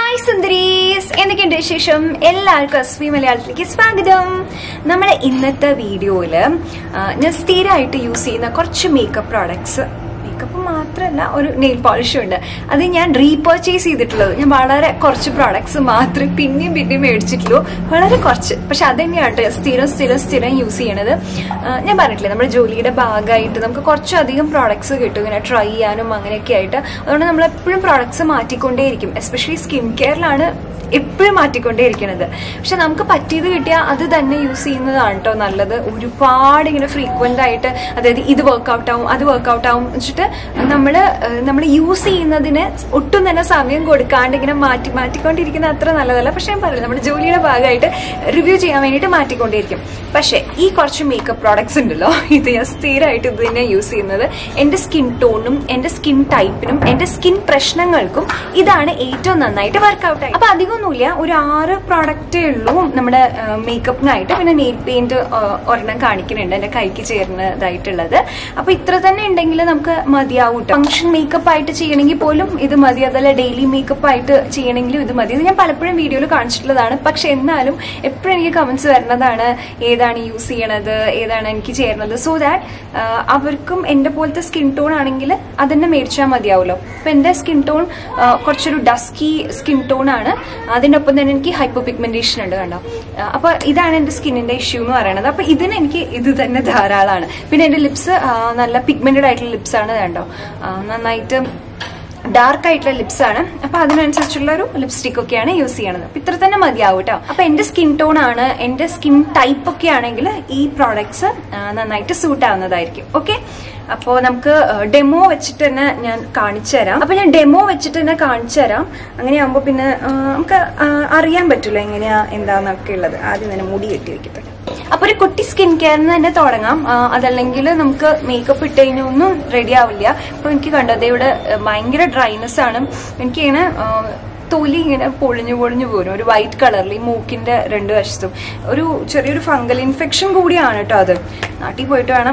hi സുന്ദരീസ് എന്തൊക്കെയുണ്ട് വിശേഷം എല്ലാവർക്കും എസ് പി മലയാളത്തിലേക്ക് സ്വാഗതം നമ്മുടെ ഇന്നത്തെ വീഡിയോയിൽ ഞാൻ സ്ഥിരമായിട്ട് യൂസ് ചെയ്യുന്ന കുറച്ച് മേക്കപ്പ് പ്രോഡക്ട്സ് മേക്കപ്പ് മാത്രമല്ല ഒരു നെയിൽ പോളിഷും ഉണ്ട് അത് ഞാൻ റീപർച്ചേസ് ചെയ്തിട്ടുള്ളത് ഞാൻ വളരെ കുറച്ച് പ്രോഡക്ട്സ് മാത്രമേ പിന്നെയും പിന്നെയും മേടിച്ചിട്ടുള്ളൂ വളരെ കുറച്ച് പക്ഷെ അത് തന്നെയാണ് കേട്ടോ സ്ഥിരം സ്ഥിരം സ്ഥിരം യൂസ് ചെയ്യണത് ആ, ഞാൻ പറഞ്ഞിട്ടില്ലേ നമ്മുടെ ജോലിയുടെ ഭാഗമായിട്ട് നമുക്ക് കുറച്ചധികം പ്രോഡക്ട്സ് കിട്ടും ഇങ്ങനെ ട്രൈ ചെയ്യാനും അങ്ങനെയൊക്കെ ആയിട്ട് അതുകൊണ്ട് നമ്മൾ എപ്പോഴും പ്രോഡക്ട്സ് മാറ്റിക്കൊണ്ടേയിരിക്കും എസ്പെഷ്യലി സ്കിൻ കെയറിലാണ് എപ്പോഴും മാറ്റിക്കൊണ്ടേയിരിക്കുന്നത് പക്ഷെ നമുക്ക് പറ്റിയത് കിട്ടിയാൽ അത് തന്നെ യൂസ് ചെയ്യുന്നതാണ് കേട്ടോ നല്ലത് ഒരുപാട് ഇങ്ങനെ ഫ്രീക്വന്റ് ആയിട്ട് അതായത് ഇത് വർക്കൗട്ട് ആവും അത് വർക്കൗട്ട് ആവും വെച്ചിട്ട് നമ്മൾ നമ്മൾ യൂസ് ചെയ്യുന്നതിന് ഒട്ടും തന്നെ സമയം കൊടുക്കാണ്ട് ഇങ്ങനെ മാറ്റി മാറ്റിക്കൊണ്ടിരിക്കുന്ന അത്ര നല്ലതല്ല പക്ഷെ ഞാൻ പറയില്ല നമ്മുടെ ജോലിയുടെ ഭാഗമായിട്ട് റിവ്യൂ ചെയ്യാൻ വേണ്ടിയിട്ട് മാറ്റിക്കൊണ്ടിരിക്കും പക്ഷേ ഈ കുറച്ച് മേക്കപ്പ് പ്രോഡക്ട്സ് ഉണ്ടല്ലോ ഇത് ഞാൻ സ്ഥിരമായിട്ട് ഇത് തന്നെ യൂസ് ചെയ്യുന്നത് എൻ്റെ സ്കിൻ ടോണിനും എൻ്റെ സ്കിൻ ടൈപ്പിനും എൻ്റെ സ്കിൻ പ്രശ്നങ്ങൾക്കും ഇതാണ് ഏറ്റവും നന്നായിട്ട് വർക്കൗട്ട് ആയി അപ്പൊ അധികമൊന്നുമില്ല ഒരു ആറ് പ്രോഡക്റ്റേ ഉള്ളൂ നമ്മുടെ മേക്കപ്പിനായിട്ട് പിന്നെ നെയിൽ പെയിന്റ് ഒരെണ്ണം കാണിക്കുന്നുണ്ട് എൻ്റെ കൈക്ക് ചേർന്നതായിട്ടുള്ളത് അപ്പൊ ഇത്ര തന്നെ ഉണ്ടെങ്കിൽ നമുക്ക് മതിയാവും ഫംഗ്ഷൻ മേക്കപ്പ് ആയിട്ട് ചെയ്യണമെങ്കിൽ പോലും ഇത് മതി അതല്ല ഡെയിലി മേക്കപ്പ് ആയിട്ട് ചെയ്യണമെങ്കിലും ഇത് മതി ഇത് ഞാൻ പലപ്പോഴും വീഡിയോയിൽ കാണിച്ചിട്ടുള്ളതാണ് പക്ഷെ എന്നാലും എപ്പോഴും എനിക്ക് കമന്റ്സ് വരുന്നതാണ് ഏതാണ് യൂസ് ചെയ്യണത് ഏതാണ് എനിക്ക് ചേരുന്നത് സോ ദാറ്റ് അവർക്കും എൻ്റെ പോലത്തെ സ്കിൻ ടോൺ ആണെങ്കിൽ അതന്നെ മേടിച്ചാൽ മതിയാവുമല്ലോ അപ്പൊ എൻ്റെ സ്കിൻ ടോൺ കുറച്ചൊരു ഡസ്കി സ്കിൻ ടോൺ ആണ് അതിൻ്റെ ഒപ്പം തന്നെ എനിക്ക് ഹൈപ്പോ പിഗ്മെന്റേഷൻ ഉണ്ട് കണ്ടോ ആ, അപ്പൊ ഇതാണ് എൻ്റെ സ്കിന്നിന്റെ ഇഷ്യൂ എന്ന് പറയുന്നത് അപ്പൊ ഇതിന് എനിക്ക് ഇത് തന്നെ ധാരാളമാണ് പിന്നെ എൻ്റെ ലിപ്സ് നല്ല പിഗ്മെന്റഡ് ആയിട്ടുള്ള ലിപ്സ് ആണ് കണ്ടോ ആ, നന്നായിട്ട് ഡാർക്ക് ആയിട്ടുള്ള ലിപ്സ് ആണ് അപ്പൊ അതിനനുസരിച്ചുള്ള ഒരു ലിപ്സ്റ്റിക് ഒക്കെയാണ് യൂസ് ചെയ്യണത് അപ്പൊ ഇത്ര തന്നെ മതിയാവും കേട്ടോ അപ്പൊ എന്റെ സ്കിൻ ടോൺ ആണ് എന്റെ സ്കിൻ ടൈപ്പ് ഒക്കെ ആണെങ്കിൽ ഈ പ്രോഡക്ട്സ് നന്നായിട്ട് സൂട്ട് ആവുന്നതായിരിക്കും ഓക്കെ അപ്പോൾ നമുക്ക് ഡെമോ വെച്ചിട്ട് തന്നെ ഞാൻ കാണിച്ചു തരാം അപ്പൊ ഞാൻ ഡെമോ വെച്ചിട്ട് തന്നെ കാണിച്ചു തരാം അങ്ങനെയാകുമ്പോൾ പിന്നെ ആ, നമുക്ക് ആ, അറിയാൻ പറ്റില്ല എങ്ങനെയാ എന്താന്നൊക്കെ ഉള്ളത് ആദ്യം തന്നെ മുടി കെട്ടി വെക്കട്ടെ അപ്പൊ ഒരു കുട്ടി സ്കിൻ കെയറിന് തന്നെ തുടങ്ങാം ആ, അതല്ലെങ്കിൽ നമുക്ക് മേക്കപ്പ് ഇട്ട് കഴിഞ്ഞാൽ ഒന്നും റെഡി ആവില്ല അപ്പൊ എനിക്ക് കണ്ടത് ഇവിടെ ഭയങ്കര ഡ്രൈനെസ് ആണ് എനിക്കിങ്ങനെ ആ, തൊലി ഇങ്ങനെ പൊളിഞ്ഞു പൊളിഞ്ഞു പോരും ഒരു വൈറ്റ് കളറിൽ ഈ മൂക്കിന്റെ രണ്ട് വശത്തും ഒരു ചെറിയൊരു ഫംഗൽ ഇൻഫെക്ഷൻ കൂടിയാണ് കേട്ടോ അത് നാട്ടിൽ പോയിട്ട് വേണം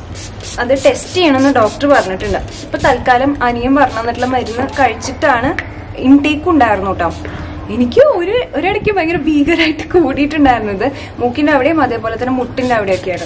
അത് ടെസ്റ്റ് ചെയ്യണമെന്ന് ഡോക്ടർ പറഞ്ഞിട്ടുണ്ട് ഇപ്പൊ തൽക്കാലം അനിയൻ പറഞ്ഞു തന്നിട്ടുള്ള മരുന്ന് കഴിച്ചിട്ടാണ് ഇൻടേക്ക് ഉണ്ടായിരുന്നു കേട്ടോ എനിക്ക് ഒരു ഒരിടയ്ക്ക് ഭയങ്കര ഭീകരമായിട്ട് കൂടിയിട്ടുണ്ടായിരുന്നു ഇത് മൂക്കിന്റെ അവിടെയും അതേപോലെ തന്നെ മുട്ടിന്റെ അവിടെയൊക്കെയാണ്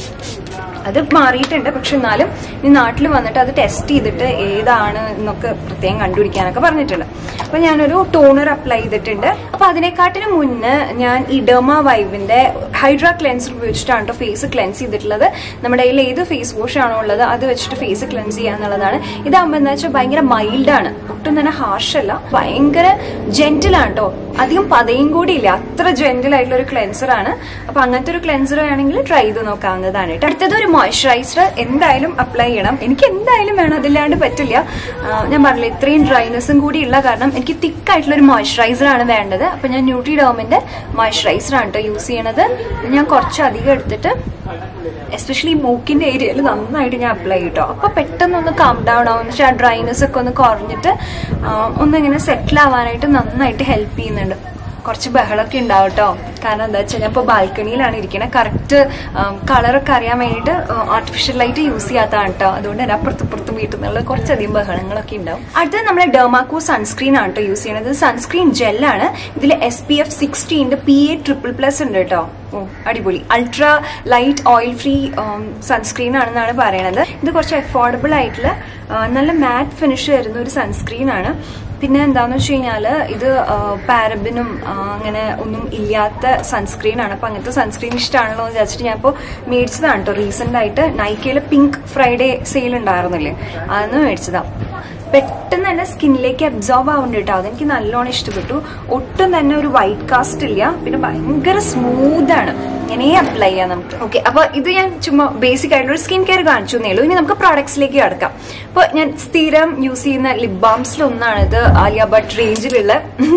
അത് മാറിയിട്ടുണ്ട് പക്ഷെ എന്നാലും ഇനി നാട്ടിൽ വന്നിട്ട് അത് ടെസ്റ്റ് ചെയ്തിട്ട് ഏതാണ് എന്നൊക്കെ പ്രത്യേകം കണ്ടുപിടിക്കാനൊക്കെ പറഞ്ഞിട്ടുണ്ട് അപ്പൊ ഞാനൊരു ടോണർ അപ്ലൈ ചെയ്തിട്ടുണ്ട് അപ്പൊ അതിനെക്കാട്ടിന് മുന്നേ ഞാൻ ഈ ഡെർമ വൈബിന്റെ ഹൈഡ്രാ ക്ലെൻസർ ഉപയോഗിച്ചിട്ടാണ് കേട്ടോ ഫേസ് ക്ലെൻസ് ചെയ്തിട്ടുള്ളത് നമ്മുടെ കയ്യിൽ ഏത് ഫേസ് വാഷ് ആണോ ഉള്ളത് അത് വെച്ചിട്ട് ഫേസ് ക്ലെൻസ് ചെയ്യാന്നുള്ളതാണ് ഇതാകുമ്പോൾ എന്താ വെച്ചാൽ ഭയങ്കര മൈൽഡാണ് ഒട്ടും തന്നെ ഹാർഷ് അല്ല ഭയങ്കര ജെന്റിലാണ് കേട്ടോ അധികം പതയും കൂടി ഇല്ല അത്ര ജെന്റിൽ ആയിട്ടുള്ള ഒരു ക്ലെൻസർ ആണ് അപ്പൊ അങ്ങനത്തെ ഒരു ക്ലെൻസർ ആണെങ്കിൽ ട്രൈ ചെയ്ത് നോക്കാവുന്നതാണ് കേട്ടോ അടുത്തത് ഒരു മോയ്സ്ചറൈസർ എന്തായാലും അപ്ലൈ ചെയ്യണം എനിക്ക് എന്തായാലും വേണം അതില്ലാണ്ട് പറ്റില്ല ആ, ഞാൻ പറഞ്ഞില്ല ഇത്രയും ഡ്രൈനെസ്സും കൂടി ഉള്ള കാരണം എനിക്ക് തിക്ക് ആയിട്ടുള്ള ഒരു മോയ്സ്ചറൈസർ ആണ് വേണ്ടത് അപ്പൊ ഞാൻ ന്യൂട്രി ഡോമിന്റെ മോയ്സ്ചറൈസർ ആണ് കേട്ടോ യൂസ് ചെയ്യണത് ഞാൻ കുറച്ചധികം എടുത്തിട്ട് എസ്പെഷ്യലി മൂക്കിന്റെ ഏരിയയിൽ നന്നായിട്ട് ഞാൻ അപ്ലൈ ചെയ്ട്ടോ അപ്പൊ പെട്ടെന്ന് ഒന്ന് കാം ഡൗൺ ആവും പക്ഷെ ആ ഡ്രൈനെസ് ഒക്കെ ഒന്ന് കുറഞ്ഞിട്ട് ആ, ഒന്നിങ്ങനെ സെറ്റിൽ ആവാനായിട്ട് നന്നായിട്ട് ഹെൽപ്പ് ചെയ്യുന്നുണ്ട് കുറച്ച് ബഹളമൊക്കെ ഉണ്ടാവും കേട്ടോ കാരണം എന്താ വെച്ചാൽ ഞാൻ ഇപ്പോൾ ബാൽക്കണിയിലാണ് ഇരിക്കുന്നത് കറക്റ്റ് കളറൊക്കെ അറിയാൻ വേണ്ടിയിട്ട് ആർട്ടിഫിഷ്യൽ ലൈറ്റ് യൂസ് ചെയ്യാത്തതാണ് കേട്ടോ അതുകൊണ്ട് തന്നെ അപ്പുറത്തുപ്പുറത്തും വീട്ടിൽ നിന്നുള്ള കുറച്ചധികം ബഹളങ്ങളൊക്കെ ഉണ്ടാവും അടുത്തത് നമ്മുടെ ഡെർമാക്കോ സൺസ്ക്രീൻ ആണ് കേട്ടോ യൂസ് ചെയ്യുന്നത് സൺസ്ക്രീൻ ജെല്ലാണ് ഇതിൽ എസ് പി എഫ് സിക്സ്റ്റീൻ്റെ പി എ ട്രിപ്പിൾ പ്ലസ് ഉണ്ട് കേട്ടോ ഓ അടിപൊളി ultra light oil free sunscreen ആണെന്നാണ് പറയണത് ഇത് കുറച്ച് അഫോർഡബിൾ ആയിട്ടുള്ള ആ, നല്ല മാറ്റ് ഫിനിഷ് വരുന്ന ഒരു സൺസ്ക്രീൻ ആണ് പിന്നെ എന്താന്ന് വെച്ച് കഴിഞ്ഞാല് ഇത് പാരബിനും അങ്ങനെ ഒന്നും ഇല്ലാത്ത സൺസ്ക്രീൻ ആണ് അപ്പൊ അങ്ങനത്തെ സൺസ്ക്രീൻ ഇഷ്ടമാണല്ലോ എന്ന് വിചാരിച്ചിട്ട് ഞാൻ ഇപ്പോൾ മേടിച്ചതാണ് കേട്ടോ റീസെന്റ് ആയിട്ട് നൈക്കയിലെ പിങ്ക് ഫ്രൈഡേ സെയിൽ ഉണ്ടായിരുന്നില്ലേ അതൊന്ന് മേടിച്ചതാ പെട്ടെന്ന് തന്നെ സ്കിന്നിലേക്ക് അബ്സോർബ് ആവുന്നുണ്ട് കേട്ടോ അതെനിക്ക് നല്ലോണം ഇഷ്ടപ്പെട്ടു ഒട്ടും തന്നെ ഒരു വൈറ്റ് കാസ്റ്റ് ഇല്ല പിന്നെ ഭയങ്കര സ്മൂത്ത് ആണ് ഇങ്ങനെ അപ്ലൈ ചെയ്യാം നമുക്ക് ഓക്കെ അപ്പൊ ഇത് ഞാൻ ചുമ്മാ ബേസിക് ആയിട്ടുള്ള ഒരു സ്കിൻ കെയർ കാണിച്ചു എന്നേ ഉള്ളൂ ഇനി നമുക്ക് പ്രോഡക്ട്സിലേക്ക് കടക്കാം അപ്പൊ ഞാൻ സ്ഥിരം യൂസ് ചെയ്യുന്ന ലിപ് ബാംസിൽ ഒന്നാണ് ഇത് ആലിയ ഭട്ട് റേഞ്ചിലുള്ള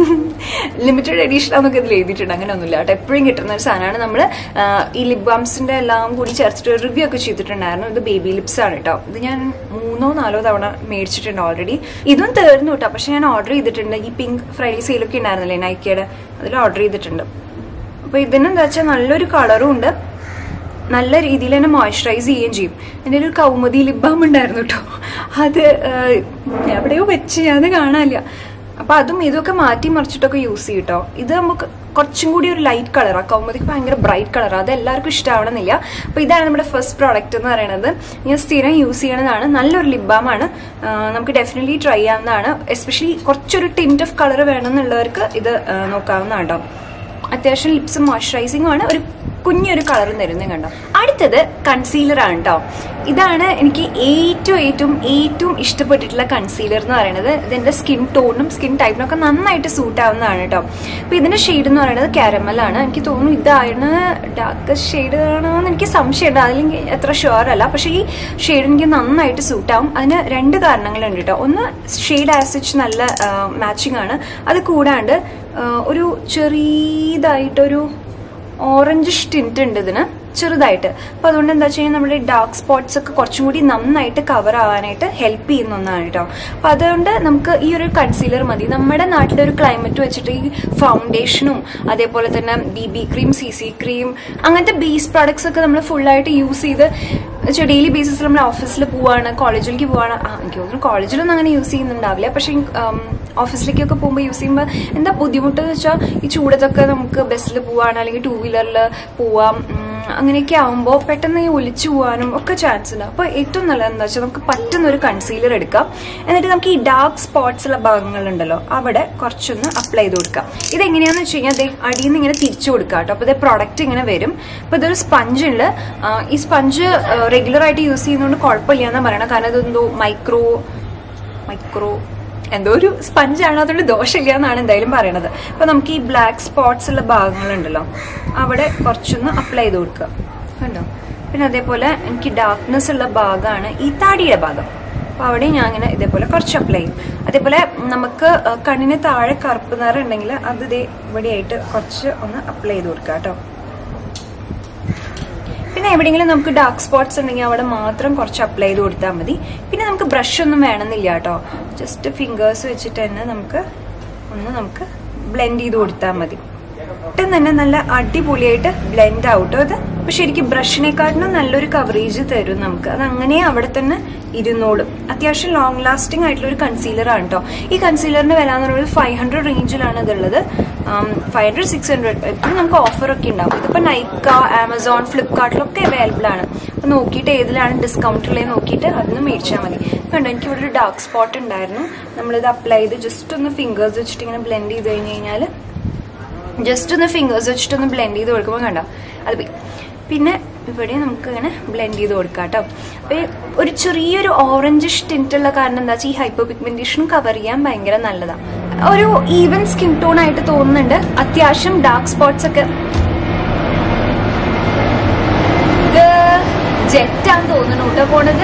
ലിമിറ്റഡ് എഡീഷൻ എന്നൊക്കെ ഇതിൽ എഴുതിയിട്ടുണ്ട് അങ്ങനെ ഒന്നുമില്ല കേട്ടോ എപ്പോഴും കിട്ടുന്ന ഒരു സാധനമാണ് നമ്മൾ ഈ ലിപ് ബാംസിന്റെ എല്ലാം കൂടി ചേർത്തിട്ട് റിവ്യൂ ഒക്കെ ചെയ്തിട്ടുണ്ടായിരുന്നു ഇത് ബേബി ലിപ്സ് ആണ് കേട്ടോ ഇത് ഞാൻ മൂന്നോ നാലോ തവണ മേടിച്ചിട്ടുണ്ട് ഓൾറെഡി ഇതും തീർന്നു കേട്ടോ പക്ഷെ ഞാൻ ഓർഡർ ചെയ്തിട്ടുണ്ട് ഈ പിങ്ക് ഫ്രൈഡേ സെയിലൊക്കെ ഉണ്ടായിരുന്നില്ലേ നൈക്കയുടെ അതിൽ ഓർഡർ ചെയ്തിട്ടുണ്ട് അപ്പൊ ഇതിനെന്താ വെച്ചാൽ നല്ലൊരു കളറും ഉണ്ട് നല്ല രീതിയിൽ തന്നെ മോയ്സ്ചറൈസ് ചെയ്യുകയും ചെയ്യും എൻ്റെ ഒരു കൗമുദി ലിബാം ഉണ്ടായിരുന്നു കേട്ടോ അത് ആ, എവിടെയോ വെച്ച് ഞാൻ അത് കാണാനില്ല അപ്പൊ അപ്പൊ അതും ഇതൊക്കെ മാറ്റി മറിച്ചിട്ടൊക്കെ യൂസ് ചെയ്യും കേട്ടോ ഇത് നമുക്ക് കുറച്ചും കൂടി ഒരു ലൈറ്റ് കളറാണ് കൗമുദിക്ക് ഭയങ്കര ബ്രൈറ്റ് കളറാണ് അത് എല്ലാവർക്കും ഇഷ്ടമാവണമെന്നില്ല അപ്പൊ ഇതാണ് നമ്മുടെ ഫസ്റ്റ് പ്രോഡക്റ്റ് എന്ന് പറയുന്നത് ഞാൻ സ്ഥിരം യൂസ് ചെയ്യണതാണ് നല്ലൊരു ലിബാമാണ് നമുക്ക് ഡെഫിനറ്റ്ലി ട്രൈ ചെയ്യാവുന്നതാണ് എസ്പെഷ്യലി കുറച്ചൊരു ടിൻറ്റ് ഓഫ് കളർ വേണമെന്നുള്ളവർക്ക് ഇത് ആ, നോക്കാവുന്നതാണ് കേട്ടോ അത്യാവശ്യം ലിപ്സ് മോയ്സ്ചറൈസിംഗ് ആണ് ഒരു കുഞ്ഞൊരു കളറും തരുന്നത് കണ്ടോ അടുത്തത് കൺസീലർ ആണ് കേട്ടോ ഇതാണ് എനിക്ക് ഏറ്റവും ഏറ്റവും ഏറ്റവും ഇഷ്ടപ്പെട്ടിട്ടുള്ള കൺസീലർ എന്ന് പറയുന്നത് ഇതിന്റെ സ്കിൻ ടോണിനും സ്കിൻ ടൈപ്പിനും ഒക്കെ നന്നായിട്ട് സൂട്ട് ആവുന്നതാണ് കേട്ടോ അപ്പൊ ഇതിന്റെ ഷെയ്ഡ് എന്ന് പറയുന്നത് കാരമൽ ആണ് എനിക്ക് തോന്നുന്നു ഇതാണ് ഡാർക്ക് ഷെയ്ഡ് ആണോ എന്ന് എനിക്ക് സംശയമുണ്ട് അതിലെങ്കിൽ എത്ര ഷുവർ അല്ല പക്ഷേ ഈ ഷെയ്ഡ് എനിക്ക് നന്നായിട്ട് സൂട്ട് ആവും അതിന് രണ്ട് കാരണങ്ങളുണ്ട് കേട്ടോ ഒന്ന് ഷെയ്ഡ് ആസിച്ച് നല്ല മാച്ചിങ് ആണ് അത് കൂടാണ്ട് ആ, ഒരു ചെറിയതായിട്ടൊരു ഓറഞ്ച് ടിൻറ്റ് ഉണ്ട് ഇതിന് ചെറുതായിട്ട് അപ്പൊ അതുകൊണ്ട് എന്താ വെച്ച് കഴിഞ്ഞാൽ നമ്മുടെ ഡാർക്ക് സ്പോട്ട്സ് ഒക്കെ കുറച്ചും കൂടി നന്നായിട്ട് കവർ ആവാനായിട്ട് ഹെൽപ്പ് ചെയ്യുന്ന ഒന്നാണ് കേട്ടോ അപ്പൊ അതുകൊണ്ട് നമുക്ക് ഈ ഒരു കൺസീലർ മതി നമ്മുടെ നാട്ടിലെ ഒരു ക്ലൈമറ്റ് വെച്ചിട്ട് ഈ ഫൗണ്ടേഷനും അതേപോലെ തന്നെ B B cream C C cream അങ്ങനത്തെ ബേസ് പ്രോഡക്ട്സ് ഒക്കെ നമ്മൾ ഫുള്ളായിട്ട് യൂസ് ചെയ്ത് ഡെയിലി ബേസിസിൽ നമ്മൾ ഓഫീസിൽ പോവാണ് കോളേജിലേക്ക് പോവാണ് ആ, എനിക്ക് തോന്നുന്നു കോളേജിലൊന്നും അങ്ങനെ യൂസ് ചെയ്യുന്നുണ്ടാവില്ല പക്ഷെ ഓഫീസിലേക്കൊക്കെ പോകുമ്പോൾ യൂസ് ചെയ്യുമ്പോൾ എന്താ ബുദ്ധിമുട്ട് എന്ന് വെച്ചാൽ ഈ ചൂടത്തൊക്കെ നമുക്ക് ബസ്സിൽ പോവാണ് അല്ലെങ്കിൽ ടൂ വീലറിൽ പോവാം ഉം, അങ്ങനെയൊക്കെ ആവുമ്പോൾ പെട്ടെന്ന് ഈ ഒലിച്ചു പോകാനും ഒക്കെ ചാൻസ് ഉണ്ട് അപ്പോൾ ഏറ്റവും നല്ലത് എന്താ വെച്ചാൽ നമുക്ക് പറ്റുന്ന ഒരു കൺസീലർ എടുക്കാം എന്നിട്ട് നമുക്ക് ഈ ഡാർക്ക് സ്പോട്ട്സ് ഉള്ള ഭാഗങ്ങളുണ്ടല്ലോ അവിടെ കുറച്ചൊന്ന് അപ്ലൈ ചെയ്ത് കൊടുക്കാം ഇതെങ്ങനെയാന്ന് വെച്ച് കഴിഞ്ഞാൽ ദേ അടിയിൽ നിന്ന് ഇങ്ങനെ തിരിച്ചു കൊടുക്കാം കേട്ടോ അപ്പോൾ ഇതേ പ്രൊഡക്റ്റ് ഇങ്ങനെ വരും അപ്പോൾ ഇതൊരു സ്പഞ്ച് ഉണ്ട് ആ, ഈ സ്പഞ്ച് റെഗുലർ ആയിട്ട് യൂസ് ചെയ്യുന്നതുകൊണ്ട് കുഴപ്പമില്ല എന്നാണ് പറയണത് കാരണം ഇതെന്തോ മൈക്രോ മൈക്രോ എന്തോ ഒരു സ്പഞ്ച് ആണ് അതുകൊണ്ട് ദോഷമില്ല എന്നാണ് എന്തായാലും പറയണത് അപ്പൊ നമുക്ക് ഈ ബ്ലാക്ക് സ്പോട്ട്സ് ഉള്ള ഭാഗങ്ങളുണ്ടല്ലോ അവിടെ കുറച്ചൊന്ന് അപ്ലൈ ചെയ്ത് കൊടുക്കുക കണ്ടോ പിന്നെ അതേപോലെ എനിക്ക് ഡാർക്ക്നെസ് ഉള്ള ഭാഗമാണ് ഈ താടിയുടെ ഭാഗം അപ്പൊ അവിടെ ഞാൻ ഇങ്ങനെ ഇതേപോലെ കുറച്ച് അപ്ലൈ ചെയ്യും അതേപോലെ നമുക്ക് ആ, കണ്ണിന് താഴെ കറുപ്പ് നിറം ഉണ്ടെങ്കിൽ അത് ഇതേ ഇവിടെയായിട്ട് കുറച്ച് ഒന്ന് അപ്ലൈ ചെയ്ത് കൊടുക്കുക കേട്ടോ പിന്നെ എവിടെയെങ്കിലും നമുക്ക് ഡാർക്ക് സ്പോട്ട്സ് ഉണ്ടെങ്കിൽ അവിടെ മാത്രം കുറച്ച് അപ്ലൈ ചെയ്ത് കൊടുത്താൽ മതി പിന്നെ നമുക്ക് ബ്രഷ് ഒന്നും വേണമെന്നില്ല കേട്ടോ ജസ്റ്റ് ഫിംഗേഴ്സ് വെച്ചിട്ട് തന്നെ നമുക്ക് ഒന്ന് നമുക്ക് ബ്ലെൻഡ് ചെയ്ത് കൊടുത്താൽ മതി ഒട്ടും തന്നെ നല്ല അടിപൊളിയായിട്ട് ബ്ലെൻഡ് ആവട്ടോ അത് അപ്പൊ ശരിക്കും ബ്രഷിനെക്കാട്ടിലും നല്ലൊരു കവറേജ് തരും നമുക്ക് അത് അങ്ങനെ അവിടെ തന്നെ ഇരുന്നോളും അത്യാവശ്യം ലോങ് ലാസ്റ്റിംഗ് ആയിട്ടുള്ള ഒരു കൺസീലർ ആണ് കേട്ടോ ഈ കൺസീലറിന്റെ വില എന്ന് പറയുന്നത് ഫൈവ് ഹൺഡ്രഡ് റേഞ്ചിലാണ് ഇതുള്ളത് ഫൈവ് ഹൺഡ്രഡ് സിക്സ് ഹൺഡ്രഡ് എപ്പോഴും നമുക്ക് ഓഫർ ഒക്കെ ഉണ്ടാവും ഇതിപ്പോ നൈക്ക ആമസോൺ ഫ്ലിപ്കാർട്ടിലൊക്കെ അവൈലബിൾ ആണ് അപ്പൊ നോക്കിയിട്ട് ഏതിലാണ് ഡിസ്കൗണ്ട് ഉള്ളത് നോക്കിയിട്ട് അതൊന്ന് മേടിച്ചാൽ മതി കണ്ടോ എനിക്ക് ഇവിടെ ഒരു ഡാർക്ക് സ്പോട്ട് ഉണ്ടായിരുന്നു നമ്മളിത് അപ്ലൈ ചെയ്ത് ജസ്റ്റ് ഒന്ന് ഫിംഗേഴ്സ് വെച്ചിട്ട് ഇങ്ങനെ ബ്ലെൻഡ് ചെയ്ത് കഴിഞ്ഞ് കഴിഞ്ഞാൽ ജസ്റ്റ് ഒന്ന് ഫിംഗേഴ്സ് വെച്ചിട്ട് ഒന്ന് ബ്ലെൻഡ് ചെയ്ത് കൊടുക്കുമ്പോൾ കണ്ടോ അത് പോയി പിന്നെ ഇവിടെ നമുക്ക് ഇങ്ങനെ ബ്ലെൻഡ് ചെയ്ത് കൊടുക്കാം കേട്ടോ അപ്പൊ ഈ ഒരു ചെറിയൊരു ഓറഞ്ച് ടിന്റ് ഉള്ള കാരണം എന്താ വെച്ചാൽ ഈ ഹൈപ്പർ പിഗ്മെന്റേഷൻ കവർ ചെയ്യാൻ ഭയങ്കര നല്ലതാണ് ഒരു ഈവൻ സ്കിൻ ടോൺ ആയിട്ട് തോന്നുന്നുണ്ട് അത്യാവശ്യം ഡാർക്ക് സ്പോട്ട്സ് ഒക്കെ ഇത് ജെറ്റാന്ന് തോന്നുന്നു കേട്ടോ പോണത്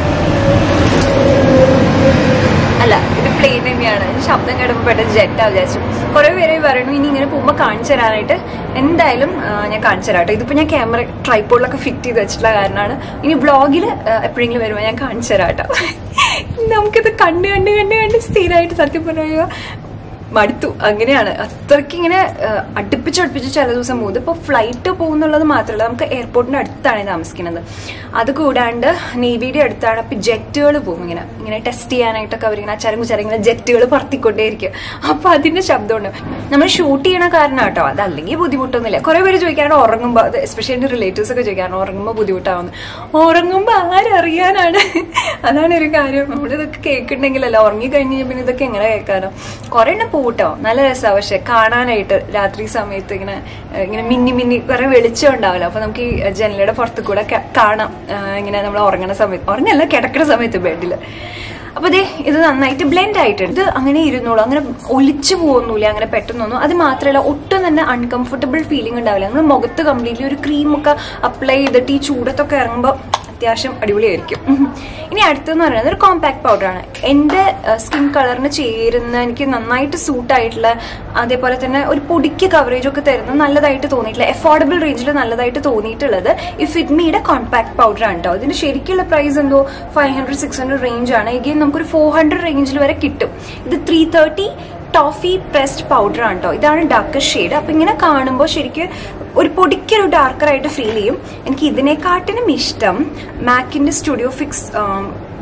അല്ല ഇത് പ്ലെയിൻ തന്നെയാണ് ശബ്ദം കേട്ടപ്പോൾ പെട്ടെന്ന് ജെറ്റാ വിചാരിച്ചു കുറെ പേര് പറയുന്നു ഇനി ഇങ്ങനെ പോകുമ്പോൾ കാണിച്ചു തരാനായിട്ട് എന്തായാലും ആ, ഞാൻ കാണിച്ചു തരാം കേട്ടോ ഇതിപ്പോൾ ഞാൻ ക്യാമറ ട്രൈപ്പോളിലൊക്കെ ഫിറ്റ് ചെയ്ത് വെച്ചിട്ടുള്ള കാരണമാണ് ഇനി വ്ളോഗിൽ എപ്പോഴെങ്കിലും വരുമ്പോൾ ഞാൻ കാണിച്ചു തരാം കേട്ടോ നമുക്കിത് കണ്ട് കണ്ട് കണ്ട് കണ്ട് സ്ഥിരമായിട്ട് സത്യം പറഞ്ഞു മടുത്തു അങ്ങനെയാണ് അത്രയ്ക്ക് ഇങ്ങനെ ആ, അടുപ്പിച്ച് അടുപ്പിച്ച് ചില ദിവസം പോകും ഇപ്പോൾ ഫ്ലൈറ്റ് പോകുന്നുള്ളത് മാത്രമല്ല നമുക്ക് എയർപോർട്ടിന്റെ അടുത്താണ് താമസിക്കുന്നത് അത് കൂടാണ്ട് നേവിയുടെ അടുത്താണ് ഇപ്പൊ ജെറ്റുകൾ പോകും ഇങ്ങനെ ഇങ്ങനെ ടെസ്റ്റ് ചെയ്യാനായിട്ടൊക്കെ അവരിങ്ങനെ ചരങ്ങു ചരങ്ങനെ ജെറ്റുകൾ പറത്തിക്കൊണ്ടേയിരിക്കും അപ്പൊ അതിന്റെ ശബ്ദമുണ്ട് നമ്മൾ ഷൂട്ട് ചെയ്യണ കാരണം കേട്ടോ അതല്ലെങ്കിൽ ബുദ്ധിമുട്ടൊന്നുമില്ല കുറെ പേര് ചോദിക്കാറുണ്ട് ഉറങ്ങുമ്പോൾ അത് എസ്പെഷ്യലി എന്റെ റിലേറ്റീവ്സ് ഒക്കെ ചോദിക്കാറുണ്ട് ഉറങ്ങുമ്പോൾ ബുദ്ധിമുട്ടാവുന്നു ഉറങ്ങുമ്പോൾ ആരറിയാനാണ് അതാണ് ഒരു കാര്യം നമ്മളിതൊക്കെ കേൾക്കുന്നുണ്ടെങ്കിലല്ല ഉറങ്ങി കഴിഞ്ഞ് കഴിഞ്ഞാൽ പിന്നെ ഇതൊക്കെ എങ്ങനെ കേൾക്കാനോ കുറെ എണ്ണം പോട്ടോ നല്ല രസമാണ് പക്ഷെ കാണാനായിട്ട് രാത്രി സമയത്ത് ഇങ്ങനെ ഏഹ് ഇങ്ങനെ മിന്നി മിന്നി കുറെ വെളിച്ചം ഉണ്ടാവില്ല അപ്പൊ നമുക്ക് ഈ ജനലയുടെ പുറത്ത് കൂടെ ക- കാണാം ഏഹ് ഇങ്ങനെ നമ്മൾ ഉറങ്ങണ സമയത്ത് ഉറങ്ങല്ല കിടക്കുന്ന സമയത്ത് ബെഡിൽ അപ്പൊ ദേ ഇത് നന്നായിട്ട് ബ്ലെൻഡ് ആയിട്ടുണ്ട് ഇത് അങ്ങനെ ഇരുന്നോളൂ അങ്ങനെ ഒലിച്ചു പോകുന്നില്ല അങ്ങനെ പെട്ടെന്നൊന്നും അത് മാത്രമല്ല ഒട്ടും തന്നെ അൺകംഫർട്ടബിൾ ഫീലിംഗ് ഉണ്ടാവില്ല നമ്മൾ മുഖത്ത് കംപ്ലീറ്റ്ലി ഒരു ക്രീമൊക്കെ അപ്ലൈ ചെയ്തിട്ട് ഈ ചൂടത്തൊക്കെ ഇറങ്ങുമ്പോൾ അത്യാവശ്യം അടിപൊളിയായിരിക്കും ഇനി അടുത്തെന്ന് പറയുന്നത് ഒരു കോമ്പാക്ട് പൗഡറാണ് എൻ്റെ സ്കിൻ കളറിന് ചേരുന്ന എനിക്ക് നന്നായിട്ട് സൂട്ട് ആയിട്ടുള്ള അതേപോലെ തന്നെ ഒരു പൊടിക്ക് കവറേജ് ഒക്കെ തരുന്ന നല്ലതായിട്ട് തോന്നിയിട്ടുള്ള എഫോർഡബിൾ റേഞ്ചിൽ നല്ലതായിട്ട് തോന്നിയിട്ടുള്ളത് ഈ ഫിറ്റ്മിയുടെ കോമ്പാക്ട് പൗഡർ ആണ് കേട്ടോ ഇതിന്റെ ശരിക്കുള്ള പ്രൈസ് എന്തോ five hundred six hundred range ആണ് എഗെയിൻ നമുക്കൊരു ഫോർ ഹൺഡ്രഡ് റേഞ്ചിൽ വരെ കിട്ടും ഇത് three thirty toffee pressed powder ആണ് കേട്ടോ ഇതാണ് ഡാർക്ക് ഷെയ്ഡ് അപ്പൊ ഇങ്ങനെ കാണുമ്പോൾ ശരിക്കും ഒരു പൊടിക്കൊരു ഡാർക്കർ ആയിട്ട് ഫീൽ ചെയ്യും എനിക്ക് ഇതിനെക്കാട്ടിനും ഇഷ്ടം മാക്കിന്റെ സ്റ്റുഡിയോ ഫിക്സ്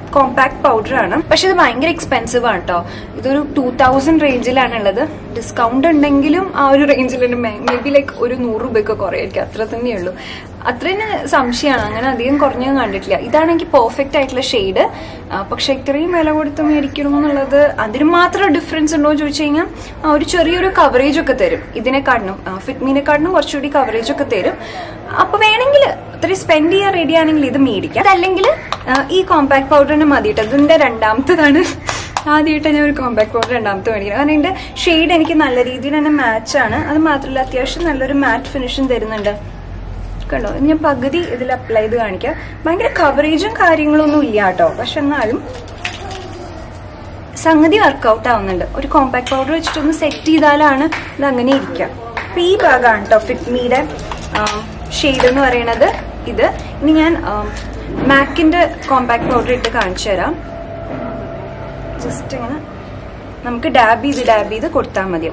കോമ്പാക്ട് പൗഡർ ആണ് പക്ഷെ ഇത് ഭയങ്കര എക്സ്പെൻസീവ് ആണ് കേട്ടോ ഇതൊരു ടൂ തൗസൻഡ് റേഞ്ചിലാണ് ഉള്ളത് ഡിസ്കൗണ്ട് ഉണ്ടെങ്കിലും ആ ഒരു റേഞ്ചിൽ മേ ബി ലൈക്ക് ഒരു നൂറ് രൂപയൊക്കെ കുറയായിരിക്കും അത്ര തന്നെയുള്ളൂ അത്രയും സംശയമാണ് അങ്ങനെ അധികം കുറഞ്ഞൊന്നും കണ്ടിട്ടില്ല ഇതാണെങ്കിൽ പെർഫെക്റ്റ് ആയിട്ടുള്ള ഷെയ്ഡ് പക്ഷെ ഇത്രയും വില കൊടുത്ത് മേടിക്കണം എന്നുള്ളത് അതിന് മാത്രം ഡിഫറൻസ് ഉണ്ടോ എന്ന് ചോദിച്ചു കഴിഞ്ഞാൽ ആ, ഒരു ചെറിയൊരു കവറേജ് ഒക്കെ തരും ഇതിനെക്കാട്ടിനും ഫിറ്റ്മീനെക്കാട്ടിനും കുറച്ചുകൂടി കവറേജ് ഒക്കെ തരും അപ്പൊ വേണമെങ്കിൽ അത്രയും സ്പെൻഡ് ചെയ്യാൻ റെഡി ആണെങ്കിൽ ഇത് മേടിക്കാം അതല്ലെങ്കിൽ ഈ കോമ്പാക്ട് പൗഡറിന് മതിയിട്ട് ഇതിന്റെ രണ്ടാമത്തതാണ് ആദ്യമായിട്ട് ഞാൻ ഒരു കോമ്പാക്ട് പൗഡർ രണ്ടാമത്തെ മേടിക്കുന്നത് കാരണം ഇതിന്റെ ഷെയ്ഡ് എനിക്ക് നല്ല രീതിയിൽ തന്നെ മാച്ച് ആണ് അത് മാത്രമല്ല അത്യാവശ്യം നല്ലൊരു മാറ്റ് ഫിനിഷും തരുന്നുണ്ട് കണ്ടോ ഇത് ഞാൻ പകുതി ഇതിൽ അപ്ലൈ ചെയ്ത് കാണിക്കാം ഭയങ്കര കവറേജും കാര്യങ്ങളൊന്നും ഇല്ല കേട്ടോ പക്ഷെ എന്നാലും സംഗതി വർക്കൗട്ട് ആവുന്നുണ്ട് ഒരു കോമ്പാക്ട് പൗഡർ വെച്ചിട്ടൊന്ന് സെറ്റ് ചെയ്താലാണ് ഇത് അങ്ങനെ ഇരിക്കുക അപ്പൊ ഈ ഭാഗമാണ് കേട്ടോ ഫിറ്റ്മിയുടെ ഷെയ്ഡ് എന്ന് പറയുന്നത് ഇത് ഇനി ഞാൻ മാക്കിന്റെ കോമ്പാക്ട് പൗഡർ ഇട്ട് കാണിച്ചു തരാം ജസ്റ്റ് ഇങ്ങനെ നമുക്ക് ഡാബ് ചെയ്ത് ഡാബ് ചെയ്ത് കൊടുത്താൽ മതിയോ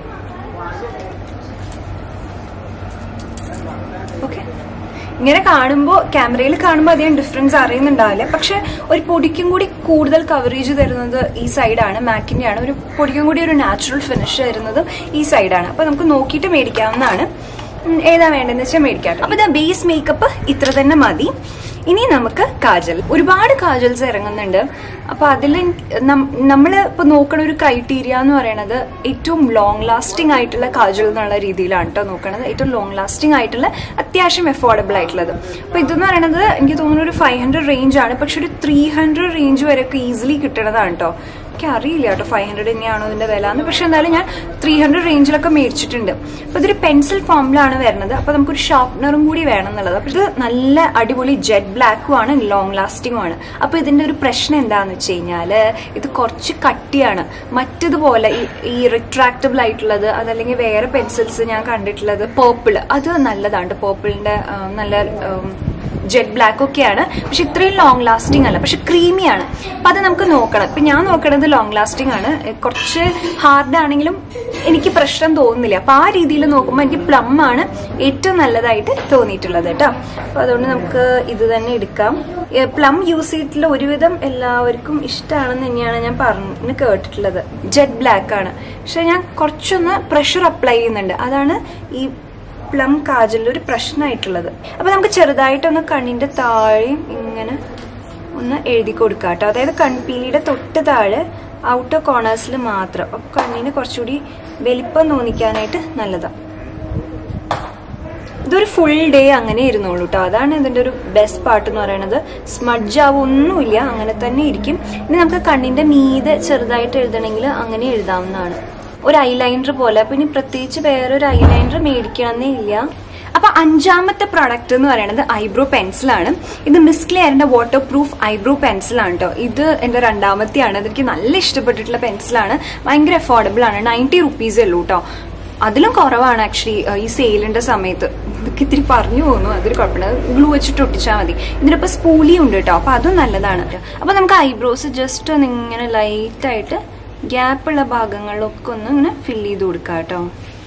ഓക്കെ ഇങ്ങനെ കാണുമ്പോൾ ക്യാമറയിൽ കാണുമ്പോൾ അധികം ഡിഫറൻസ് അറിയുന്നുണ്ടാവില്ല പക്ഷെ ഒരു പൊടിക്കും കൂടി കൂടുതൽ കവറേജ് തരുന്നത് ഈ സൈഡാണ് മാക്കിന്റെ ആണ് ഒരു പൊടിക്കും കൂടി ഒരു നാച്ചുറൽ ഫിനിഷ് തരുന്നതും ഈ സൈഡാണ് അപ്പൊ നമുക്ക് നോക്കിയിട്ട് മേടിക്കാവുന്നതാണ് ഉം, ഏതാ വേണ്ടതെന്ന് വെച്ചാൽ മേടിക്കാം അപ്പൊ ഇതാ ബേസ് മേക്കപ്പ് ഇത്ര തന്നെ മതി ഇനി നമുക്ക് കാജൽ ഒരുപാട് കാജൽസ് ഇറങ്ങുന്നുണ്ട് അപ്പൊ അതിൽ നമ്മൾ ഇപ്പൊ നോക്കണ ഒരു ക്രൈറ്റീരിയ എന്ന് പറയുന്നത് ഏറ്റവും ലോങ് ലാസ്റ്റിംഗ് ആയിട്ടുള്ള കാജൽ എന്നുള്ള രീതിയിലാണ് കേട്ടോ നോക്കണത് ഏറ്റവും ലോങ് ലാസ്റ്റിംഗ് ആയിട്ടുള്ള അത്യാവശ്യം എഫോർഡബിൾ ആയിട്ടുള്ളത് അപ്പൊ ഇതെന്ന് പറയുന്നത് എനിക്ക് തോന്നുന്നു ഒരു ഫൈവ് ഹൺഡ്രഡ് റേഞ്ച് ആണ് പക്ഷെ ഒരു ത്രീ ഹൺഡ്രഡ് റേഞ്ച് വരെയൊക്കെ ഈസിലി കിട്ടണതാണ് കേട്ടോ എനിക്ക് അറിയില്ല കേട്ടോ ഫൈവ് ഹൺഡ്രഡ് തന്നെയാണോ ഇതിന്റെ വില എന്ന് പക്ഷെ എന്തായാലും ഞാൻ ത്രീ ഹൺഡ്രഡ് റേഞ്ചിലൊക്കെ മേടിച്ചിട്ടുണ്ട് അപ്പൊ ഇതൊരു പെൻസിൽ ഫോമിലാണ് വരുന്നത് അപ്പൊ നമുക്കൊരു ഷാർപ്നറും കൂടി വേണം എന്നുള്ളത് അപ്പൊ ഇത് നല്ല അടിപൊളി ജെറ്റ് ബ്ലാക്കും ആണ് ലോങ് ലാസ്റ്റിംഗും ആണ് അപ്പൊ ഇതിന്റെ ഒരു പ്രശ്നം എന്താന്ന് വെച്ച് കഴിഞ്ഞാല് ഇത് കുറച്ച് കട്ടിയാണ് മറ്റതുപോലെ ഈ ഈ റിട്രാക്റ്റബിൾ ആയിട്ടുള്ളത് അതല്ലെങ്കിൽ വേറെ പെൻസിൽസ് ഞാൻ കണ്ടിട്ടുള്ളത് പേർപ്പിൾ അത് നല്ലതാണ് പേർപ്പിളിന്റെ നല്ല ഉം, ജെറ്റ് ബ്ലാക്ക് ഒക്കെയാണ് പക്ഷെ ഇത്രയും ലോങ് ലാസ്റ്റിംഗ് അല്ല പക്ഷെ ക്രീമിയാണ് അപ്പൊ അത് നമുക്ക് നോക്കണം ഇപ്പൊ ഞാൻ നോക്കണത് ലോങ് ലാസ്റ്റിംഗ് ആണ് എ, കുറച്ച് ഹാർഡ് ആണെങ്കിലും എനിക്ക് പ്രശ്നം തോന്നുന്നില്ല അപ്പൊ ആ രീതിയിൽ നോക്കുമ്പോൾ എനിക്ക് പ്ലം ആണ് ഏറ്റവും നല്ലതായിട്ട് തോന്നിയിട്ടുള്ളത് കേട്ടോ അപ്പൊ അതുകൊണ്ട് നമുക്ക് ഇത് തന്നെ എടുക്കാം പ്ലം യൂസ് ചെയ്തിട്ടുള്ള ഒരുവിധം എല്ലാവർക്കും ഇഷ്ടമാണെന്ന് തന്നെയാണ് ഞാൻ പറഞ്ഞു കേട്ടിട്ടുള്ളത് ജെറ്റ് ബ്ലാക്ക് ആണ് പക്ഷെ ഞാൻ കുറച്ചൊന്ന് പ്രഷർ അപ്ലൈ ചെയ്യുന്നുണ്ട് അതാണ് ഈ പ്ലം കാജലിൽ ഒരു പ്രശ്നമായിട്ടുള്ളത് അപ്പൊ നമുക്ക് ചെറുതായിട്ടൊന്ന് കണ്ണിന്റെ താഴെയും ഇങ്ങനെ ഒന്ന് എഴുതി കൊടുക്കാം കേട്ടോ അതായത് കൺപീലിയുടെ തൊട്ട് താഴെ ഔട്ടർ കോർണേഴ്സിൽ മാത്രം അപ്പൊ കണ്ണിന് കുറച്ചുകൂടി വലിപ്പം തോന്നിക്കാനായിട്ട് നല്ലതാ ഇതൊരു ഫുൾ ഡേ അങ്ങനെ ഇരുന്നോളൂ കേട്ടോ അതാണ് ഇതിന്റെ ഒരു ബെസ്റ്റ് പാർട്ട് എന്ന് പറയുന്നത് സ്മഡ്ജ് ആവൊന്നുമില്ല അങ്ങനെ തന്നെ ഇരിക്കും ഇനി നമുക്ക് കണ്ണിന്റെ മീതെ ചെറുതായിട്ട് എഴുതണമെങ്കിൽ അങ്ങനെ എഴുതാവുന്നതാണ് ഒരു ഐലൈനർ പോലെ അപ്പൊ ഇനി പ്രത്യേകിച്ച് വേറെ ഒരു ഐലൈനർ മേടിക്കണമെന്നേ ഇല്ല അപ്പൊ അഞ്ചാമത്തെ പ്രോഡക്റ്റ് എന്ന് പറയുന്നത് ഐബ്രോ പെൻസിലാണ് ഇത് മിസ് ക്ലിയറിന്റെ വാട്ടർ പ്രൂഫ് ഐബ്രോ പെൻസിലാണ് കേട്ടോ ഇത് എന്റെ രണ്ടാമത്തെയാണ് ഇതെനിക്ക് നല്ല ഇഷ്ടപ്പെട്ടിട്ടുള്ള പെൻസിലാണ് ഭയങ്കര അഫോർഡബിൾ ആണ് നയൻറ്റി റുപ്പീസേ ഉള്ളൂ കേട്ടോ അതിലും കുറവാണ് ആക്ച്വലി ഈ സെയിലിന്റെ സമയത്ത് ഇതൊക്കെ ഇത്തിരി പറഞ്ഞു പോകുന്നു അതൊരു കുഴപ്പമില്ല ഗ്ലൂ വെച്ചിട്ട് ഒട്ടിച്ചാൽ മതി ഇതിനിപ്പോ സ്പൂലി ഉണ്ട് കേട്ടോ അപ്പൊ അതും നല്ലതാണ് അപ്പൊ നമുക്ക് ഐബ്രോസ് ജസ്റ്റ് ഒന്ന് ഇങ്ങനെ ലൈറ്റ് ആയിട്ട് ഗ്യാപ്പുള്ള ഭാഗങ്ങളിലൊക്കെ ഒന്ന് ഇങ്ങനെ ഫില്ല് ചെയ്ത് കൊടുക്കാം കേട്ടോ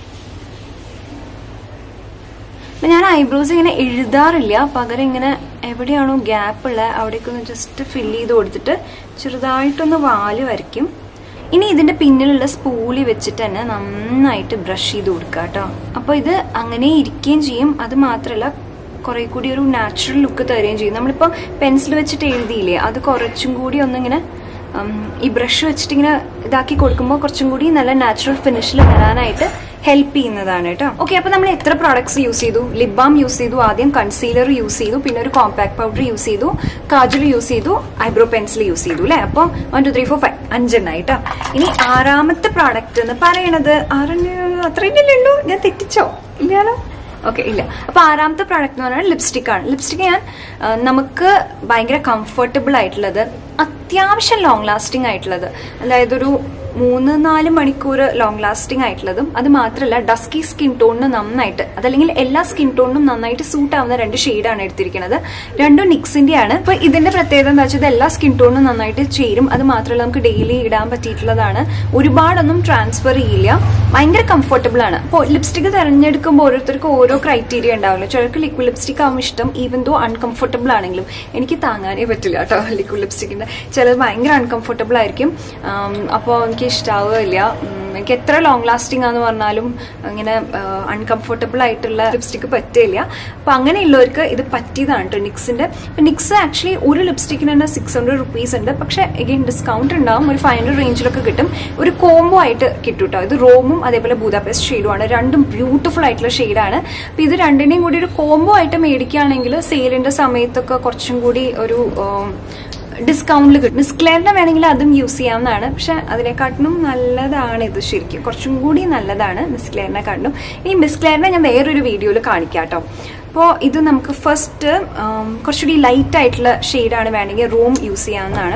അപ്പൊ ഞാൻ ഐബ്രോസ് ഇങ്ങനെ എഴുതാറില്ല പകരം ഇങ്ങനെ എവിടെയാണോ ഗ്യാപ്പ് ഉള്ളത് അവിടേക്ക് ഒന്ന് ജസ്റ്റ് ഫില്ല് ചെയ്ത് കൊടുത്തിട്ട് ചെറുതായിട്ടൊന്ന് വാല് വരയ്ക്കും ഇനി ഇതിന്റെ പിന്നിലുള്ള സ്പൂളി വെച്ചിട്ട് തന്നെ നന്നായിട്ട് ബ്രഷ് ചെയ്ത് കൊടുക്കുക കേട്ടോ അപ്പൊ ഇത് അങ്ങനെ ഇരിക്കുകയും ചെയ്യും അത് മാത്രമല്ല കുറെ കൂടി ഒരു നാച്ചുറൽ ലുക്ക് തരുകയും ചെയ്യും നമ്മളിപ്പോ പെൻസിൽ വെച്ചിട്ട് എഴുതിയില്ലേ അത് കുറച്ചും കൂടി ഒന്നിങ്ങനെ ഉം, ഈ ബ്രഷ് വെച്ചിട്ട് ഇങ്ങനെ ഇതാക്കി കൊടുക്കുമ്പോൾ കുറച്ചും കൂടി നല്ല നാച്ചുറൽ ഫിനിഷിൽ വരാനായിട്ട് ഹെൽപ്പ് ചെയ്യുന്നതാണ് കേട്ടോ ഓക്കെ അപ്പൊ നമ്മൾ എത്ര പ്രോഡക്ട്സ് യൂസ് ചെയ്തു ലിപ് ബാം യൂസ് ചെയ്തു ആദ്യം കൺസീലർ യൂസ് ചെയ്തു പിന്നെ ഒരു കോമ്പാക്ട് പൗഡർ യൂസ് ചെയ്തു കാജൽ യൂസ് ചെയ്തു ഐബ്രോ പെൻസിൽ യൂസ് ചെയ്തു അല്ലെ അപ്പൊ one two three four five അഞ്ചെണ്ണായി കേട്ടോ ഇനി ആറാമത്തെ പ്രോഡക്റ്റ് എന്ന് പറയണത് ആറെണ്ണ അത്രയല്ലേ ഉള്ളൂ ഞാൻ തെറ്റിച്ചോ ഇല്ലാലോ ഓക്കെ ഇല്ല അപ്പൊ ആറാമത്തെ പ്രോഡക്റ്റ് എന്ന് പറയുന്നത് ലിപ്സ്റ്റിക് ആണ് ലിപ്സ്റ്റിക് ഞാൻ ആ, നമുക്ക് ഭയങ്കര കംഫർട്ടബിൾ ആയിട്ടുള്ളത് അത്യാവശ്യം ലോങ് ലാസ്റ്റിംഗ് ആയിട്ടുള്ളത് അതായത് ഒരു മൂന്ന് നാല് മണിക്കൂർ ലോങ് ലാസ്റ്റിംഗ് ആയിട്ടുള്ളതും അത് മാത്രമല്ല ഡസ്കി സ്കിൻ ടോണിന് നന്നായിട്ട് അതല്ലെങ്കിൽ എല്ലാ സ്കിൻ ടോണിനും നന്നായിട്ട് സൂട്ട് ആവുന്ന രണ്ട് ഷെയ്ഡാണ് എടുത്തിരിക്കുന്നത് രണ്ടും നിക്സിന്റെ ആണ് അപ്പൊ ഇതിന്റെ പ്രത്യേകത എന്താ വെച്ചാൽ ഇത് എല്ലാ സ്കിൻ ടോണിനും നന്നായിട്ട് ചേരും അത് മാത്രമല്ല നമുക്ക് ഡെയിലി ഇടാൻ പറ്റിയിട്ടുള്ളതാണ് ഒരുപാടൊന്നും ട്രാൻസ്ഫർ ചെയ്യില്ല ഭയങ്കര കംഫർട്ടബിൾ ആണ് അപ്പോൾ ലിപ്സ്റ്റിക് തിരഞ്ഞെടുക്കുമ്പോൾ ഓരോരുത്തർക്കും ഓരോ ക്രൈറ്റീരിയ ഉണ്ടാവില്ല ചിലർക്ക് ലിക്വിഡ് ലിപ്സ്റ്റിക് ആവും ഇഷ്ടം ഈവൻ ദോ അൺകംഫർട്ടബിൾ ആണെങ്കിലും എനിക്ക് താങ്ങാനേ പറ്റില്ല കേട്ടോ ലിക്വിഡ് ലിപ്സ്റ്റിക്കിന്റെ ചിലത് ഭയങ്കര അൺകംഫർട്ടബിൾ ആയിരിക്കും അപ്പോൾ എനിക്ക് ഇഷ്ടാവുകയില്ല ഉം, എനിക്ക് എത്ര ലോങ് ലാസ്റ്റിംഗ് ആന്ന് പറഞ്ഞാലും ഇങ്ങനെ അൺകംഫർട്ടബിൾ ആയിട്ടുള്ള ലിപ്സ്റ്റിക് പറ്റില്ല അപ്പൊ അങ്ങനെയുള്ളവർക്ക് ഇത് പറ്റിയതാണ് കേട്ടോ നിക്സിന്റെ നിക്സ് ആക്ച്വലി ഒരു ലിപ്സ്റ്റിക്കിന് തന്നെ സിക്സ് ഹൺഡ്രഡ് റുപ്പീസ് ഉണ്ട് പക്ഷെ എഗെയിൻ ഡിസ്കൗണ്ട് ഉണ്ടാവും ഒരു ഫൈവ് ഹൺഡ്രഡ് റേഞ്ചിലൊക്കെ കിട്ടും ഒരു കോംബോ ആയിട്ട് കിട്ടും കേട്ടോ ഇത് റോമും അതേപോലെ ബൂദാപെസ്റ്റ് ഷെയ്ഡുമാണ് രണ്ടും ബ്യൂട്ടിഫുൾ ആയിട്ടുള്ള ഷെയ്ഡാണ് അപ്പൊ ഇത് രണ്ടിന്റെയും കൂടി ഒരു കോംബോ ആയിട്ട് മേടിക്കുകയാണെങ്കിൽ സെയിലിന്റെ സമയത്തൊക്കെ കുറച്ചും കൂടി ഒരു ഉം, ഡിസ്കൗണ്ടിൽ കിട്ടും മിസ്ക്ലെയറിന്റെ വേണമെങ്കിൽ അതും യൂസ് ചെയ്യാവുന്നതാണ് പക്ഷെ അതിനെക്കാട്ടിലും നല്ലതാണ് ഇത് ശരിക്കും കുറച്ചും കൂടി നല്ലതാണ് മിസ്ക്ലെയറിനെ കാട്ടിലും ഈ മിസ്ക്ലെയറിനെ ഞാൻ വേറൊരു വീഡിയോയിൽ കാണിക്കാം കേട്ടോ അപ്പോൾ ഇത് നമുക്ക് ഫസ്റ്റ് കുറച്ചുകൂടി ലൈറ്റ് ആയിട്ടുള്ള ഷെയ്ഡാണ് വേണമെങ്കിൽ റൂം യൂസ് ചെയ്യാവുന്നതാണ്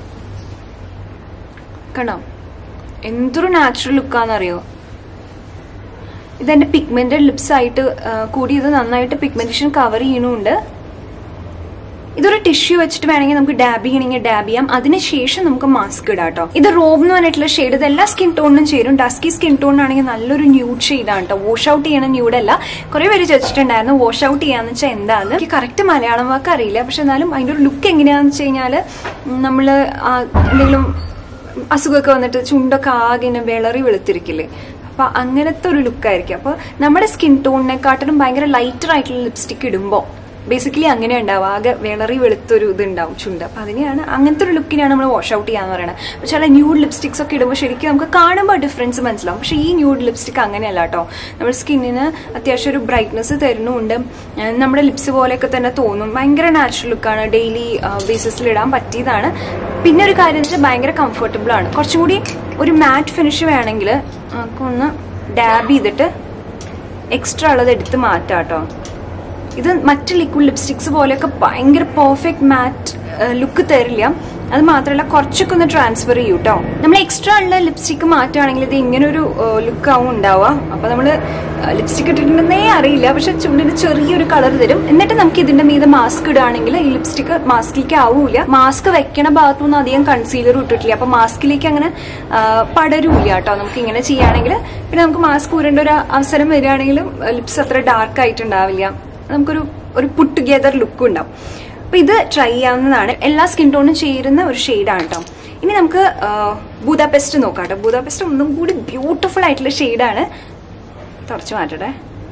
കണ്ടോ എന്തൊരു നാച്ചുറൽ ലുക്കാന്നറിയോ ഇതെന്റെ പിഗ്മെന്റഡ് ലിപ്സ് ആയിട്ട് ആ, കൂടി ഇത് നന്നായിട്ട് പിഗ്മെന്റേഷൻ കവർ ചെയ്യണമുണ്ട് ഇതൊരു ടിഷ്യൂ വെച്ചിട്ട് വേണമെങ്കിൽ നമുക്ക് ഡാബ് ചെയ്യണമെങ്കിൽ ഡാബ് ചെയ്യാം അതിനുശേഷം നമുക്ക് മാസ്ക് ഇടാം കേട്ടോ ഇത് റോബ് എന്ന് പറഞ്ഞിട്ടുള്ള ഷെയ്ഡ് ഇത് എല്ലാ സ്കിൻ ടോണിനും ചേരും ഡസ്കി സ്കിൻ ടോണിനാണെങ്കിൽ നല്ലൊരു ന്യൂഡ് ഷെയ്ഡാണ് കേട്ടോ വാഷ് ഔട്ട് ചെയ്യണ ന്യൂഡ് അല്ല കുറെ പേര് ചോദിച്ചിട്ടുണ്ടായിരുന്നു വാഷ് ഔട്ട് ചെയ്യാന്ന് വെച്ചാൽ എന്താന്ന് എനിക്ക് കറക്റ്റ് മലയാളം വാക്ക് അറിയില്ല പക്ഷെ എന്നാലും അതിന്റെ ഒരു ലുക്ക് എങ്ങനെയാന്ന് വെച്ച് കഴിഞ്ഞാല് നമ്മൾ എന്തെങ്കിലും അസുഖമൊക്കെ വന്നിട്ട് ചുണ്ടൊക്കെ ആകെ ഇങ്ങനെ വിളറി വെളുത്തിരിക്കില്ലേ അപ്പൊ അങ്ങനത്തെ ഒരു ലുക്കായിരിക്കും അപ്പൊ നമ്മുടെ സ്കിൻ ടോണിനെക്കാട്ടിലും ഭയങ്കര ലൈറ്റർ ആയിട്ടുള്ള ലിപ്സ്റ്റിക് ഇടുമ്പോൾ ബേസിക്കലി അങ്ങനെ ഉണ്ടാവും ആകെ വിളറി വെളുത്തൊരു ഇത് ഉണ്ടാവും ചുണ്ട് അപ്പൊ അതിനെയാണ് അങ്ങനത്തെ ഒരു ലുക്കിനാണ് നമ്മൾ വാഷ് ഔട്ട് ചെയ്യാന്ന് പറയുന്നത് പക്ഷെ ചില ന്യൂഡ് ലിപ്സ്റ്റിക്സ് ഒക്കെ ഇടുമ്പോൾ ശരിക്കും നമുക്ക് കാണുമ്പോൾ ഡിഫറൻസ് മനസ്സിലാവും പക്ഷെ ഈ ന്യൂഡ് ലിപ്സ്റ്റിക് അങ്ങനെയല്ല കേട്ടോ നമ്മുടെ സ്കിന്നിന് അത്യാവശ്യം ഒരു ബ്രൈറ്റ്നസ് തരുന്നുണ്ട് ഏഹ് നമ്മുടെ ലിപ്സ് പോലെയൊക്കെ തന്നെ തോന്നും ഭയങ്കര നാച്ചുറൽ ലുക്കാണ് ഡെയിലി ബേസിസിൽ ഇടാൻ പറ്റിയതാണ് പിന്നെ ഒരു കാര്യം എന്ന് വെച്ചാൽ ഭയങ്കര കംഫർട്ടബിൾ ആണ് കുറച്ചും കൂടി ഒരു മാറ്റ് ഫിനിഷ് വേണമെങ്കിൽ ഒന്ന് ഡാബ് ചെയ്തിട്ട് എക്സ്ട്രാ ഉള്ളത് എടുത്ത് മാറ്റാം കേട്ടോ ഇത് മറ്റ് ലിക്വിഡ് ലിപ്സ്റ്റിക്സ് പോലെയൊക്കെ ഭയങ്കര പെർഫെക്റ്റ് മാറ്റ് ലുക്ക് തരില്ല അത് മാത്രമല്ല കുറച്ചൊക്കെ ഒന്ന് ട്രാൻസ്ഫർ ചെയ്യും കേട്ടോ നമ്മൾ എക്സ്ട്രാ ഉള്ള ലിപ്സ്റ്റിക് മാറ്റുകയാണെങ്കിൽ ഇത് ഇങ്ങനെ ഒരു ലുക്ക് ആവും ഉണ്ടാവുക അപ്പൊ നമ്മൾ ലിപ്സ്റ്റിക് ഇട്ടിട്ടുണ്ടെന്നേ അറിയില്ല പക്ഷെ ചുണ്ടിന് ചെറിയൊരു കളർ തരും എന്നിട്ട് നമുക്ക് ഇതിന്റെ മീതെ മാസ്ക് ഇടുകയാണെങ്കിൽ ഈ ലിപ്സ്റ്റിക് മാസ്കിലേക്ക് ആവൂല മാസ്ക് വെക്കണ ഭാഗത്തൊന്നും അധികം കൺസീലർ ഇട്ടിട്ടില്ല അപ്പൊ മാസ്കിലേക്ക് അങ്ങനെ ആ, പടരൂല കേട്ടോ നമുക്ക് ഇങ്ങനെ ചെയ്യുകയാണെങ്കിൽ പിന്നെ നമുക്ക് മാസ്ക് ഊരേണ്ട ഒരു അവസരം വരികയാണെങ്കിലും ലിപ്സ് അത്ര ഡാർക്ക് ആയിട്ടുണ്ടാവില്ല നമുക്കൊരു ഒരു പുട്ട് ടുഗെദർ ലുക്കും ഉണ്ടാവും അപ്പൊ ഇത് ട്രൈ ചെയ്യാവുന്നതാണ് എല്ലാ സ്കിൻ ടോണും ചേരുന്ന ഒരു ഷെയ്ഡാണ് കേട്ടോ ഇനി നമുക്ക് ബൂദാപെസ്റ്റ് നോക്കാം കേട്ടോ ബൂദാപെസ്റ്റ് ഒന്നും കൂടി ബ്യൂട്ടിഫുൾ ആയിട്ടുള്ള ഷെയ്ഡാണ് തുടച്ചു മാറ്റട്ടെ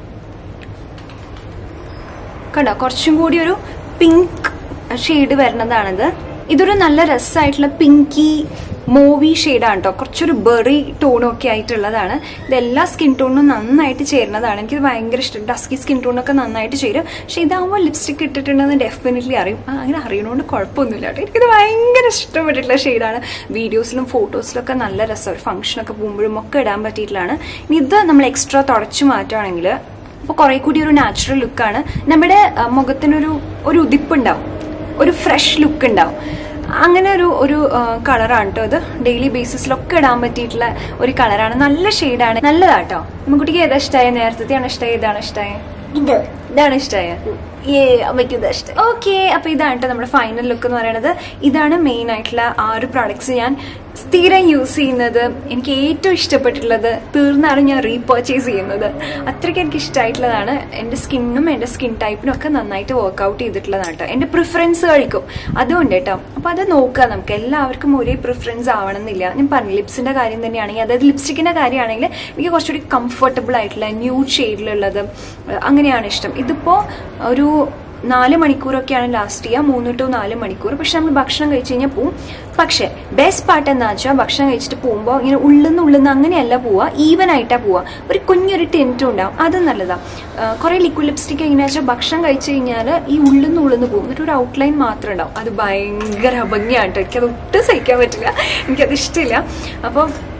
കണ്ടോ കുറച്ചും കൂടി ഒരു പിങ്ക് ഷെയ്ഡ് വരുന്നതാണിത് ഇതൊരു നല്ല രസമായിട്ടുള്ള പിങ്കി മൂവി ഷെയ്ഡാണ് കേട്ടോ കുറച്ചൊരു ബെറി ടോണും ഒക്കെ ആയിട്ടുള്ളതാണ് ഇത് എല്ലാ സ്കിൻ ടോണിനും നന്നായിട്ട് ചേരുന്നതാണ് എനിക്കിത് ഭയങ്കര ഇഷ്ടം ഡസ്കി സ്കിൻ ടോണൊക്കെ നന്നായിട്ട് ചേരും പക്ഷെ ഇതാകുമ്പോൾ ലിപ്സ്റ്റിക് ഇട്ടിട്ടുണ്ടെന്ന് ഡെഫിനറ്റ്ലി അറിയും ആ, അങ്ങനെ അറിയണോണ്ട് കുഴപ്പമൊന്നുമില്ല കേട്ടോ എനിക്കിത് ഭയങ്കര ഇഷ്ടപ്പെട്ടിട്ടുള്ള ഷെയ്ഡാണ് വീഡിയോസിലും ഫോട്ടോസിലൊക്കെ നല്ല രസം ഒരു ഫംഗ്ഷനൊക്കെ പോകുമ്പോഴും ഒക്കെ ഇടാൻ പറ്റിയിട്ടുള്ളതാണ് ഇനി ഇത് നമ്മൾ എക്സ്ട്രാ തുടച്ചു മാറ്റുകയാണെങ്കിൽ അപ്പോൾ കുറെ കൂടി ഒരു നാച്ചുറൽ ലുക്കാണ് നമ്മുടെ ആ, മുഖത്തിനൊരു ഒരു ഉദിപ്പുണ്ടാവും ഒരു ഫ്രഷ് ലുക്ക് ഉണ്ടാവും അങ്ങനെ ഒരു ഒരു കളറാണ് കേട്ടോ ഇത് ഡെയിലി ബേസിസിലൊക്കെ ഇടാൻ പറ്റിയിട്ടുള്ള ഒരു കളറാണ് നല്ല ഷെയ്ഡാണ് നല്ലതാട്ടോ കുട്ടിക്ക് ഏതാ ഇഷ്ടമായ നേരത്തെ ഇഷ്ടമായ ഇതാണ് ഇഷ്ടമായ ഇത് ഇതാണ് ഇഷ്ടമായ ഏ അമ്മയ്ക്ക് ഇതാ ഇഷ്ടം ഓക്കെ അപ്പൊ ഇതാണ് ട്ടോ നമ്മുടെ ഫൈനൽ ലുക്ക് എന്ന് പറയുന്നത് ഇതാണ് മെയിൻ ആയിട്ടുള്ള ആ ഒരു പ്രോഡക്ട്സ് ഞാൻ സ്ഥിരം യൂസ് ചെയ്യുന്നത് എനിക്ക് ഏറ്റവും ഇഷ്ടപ്പെട്ടിട്ടുള്ളത് തീർന്നാണ് ഞാൻ റീപർച്ചേസ് ചെയ്യുന്നത് അത്രയ്ക്ക് എനിക്ക് ഇഷ്ടമായിട്ടുള്ളതാണ് എൻ്റെ സ്കിന്നും എൻ്റെ സ്കിൻ ടൈപ്പിനും ഒക്കെ നന്നായിട്ട് വർക്ക്ഔട്ട് ചെയ്തിട്ടുള്ളതാണ് കേട്ടോ എൻ്റെ പ്രിഫറൻസുകൾക്കും അതുകൊണ്ട് കേട്ടോ അപ്പൊ അത് നോക്കുക നമുക്ക് എല്ലാവർക്കും ഒരേ പ്രിഫറൻസ് ആവണമെന്നില്ല ഞാൻ പറഞ്ഞു ലിപ്സിന്റെ കാര്യം തന്നെയാണെങ്കിൽ അതായത് ലിപ്സ്റ്റിക്കിന്റെ കാര്യമാണെങ്കിൽ എനിക്ക് കുറച്ചുകൂടി കംഫർട്ടബിൾ ആയിട്ടുള്ള ന്യൂഡ് ഷെയ്ഡിലുള്ളത് അങ്ങനെയാണ് ഇഷ്ടം ഇതിപ്പോ ഒരു നാല് മണിക്കൂറൊക്കെയാണ് ലാസ്റ്റ് ചെയ്യുക മൂന്ന് ടു നാല് മണിക്കൂർ പക്ഷെ നമ്മൾ ഭക്ഷണം കഴിച്ച് കഴിഞ്ഞാൽ പോവും പക്ഷെ ബെസ്റ്റ് പാർട്ട് എന്താ വെച്ചാൽ ഭക്ഷണം കഴിച്ചിട്ട് പോകുമ്പോൾ ഇങ്ങനെ ഉള്ളുന്ന് ഉള്ളുന്ന് അങ്ങനെയല്ല പോവുക ഈവൻ ആയിട്ടാ പോവുക ഒരു കുഞ്ഞൊരു ടെൻറ്റും ഉണ്ടാവും അത് നല്ലതാ കുറെ ലിക്വിഡ് ലിപ്സ്റ്റിക് എങ്ങനെയാ വെച്ചാൽ ഭക്ഷണം കഴിച്ചു കഴിഞ്ഞാൽ ഈ ഉള്ളുന്ന് ഉള്ളുന്ന് പോകും എന്നിട്ട് ഒരു ഔട്ട്ലൈൻ മാത്രം ഉണ്ടാവും അത് ഭയങ്കര അഭംഗിയാണ് കേട്ടോ എനിക്കത് ഒട്ടും സഹിക്കാൻ പറ്റില്ല എനിക്കത് ഇഷ്ടമില്ല അപ്പോൾ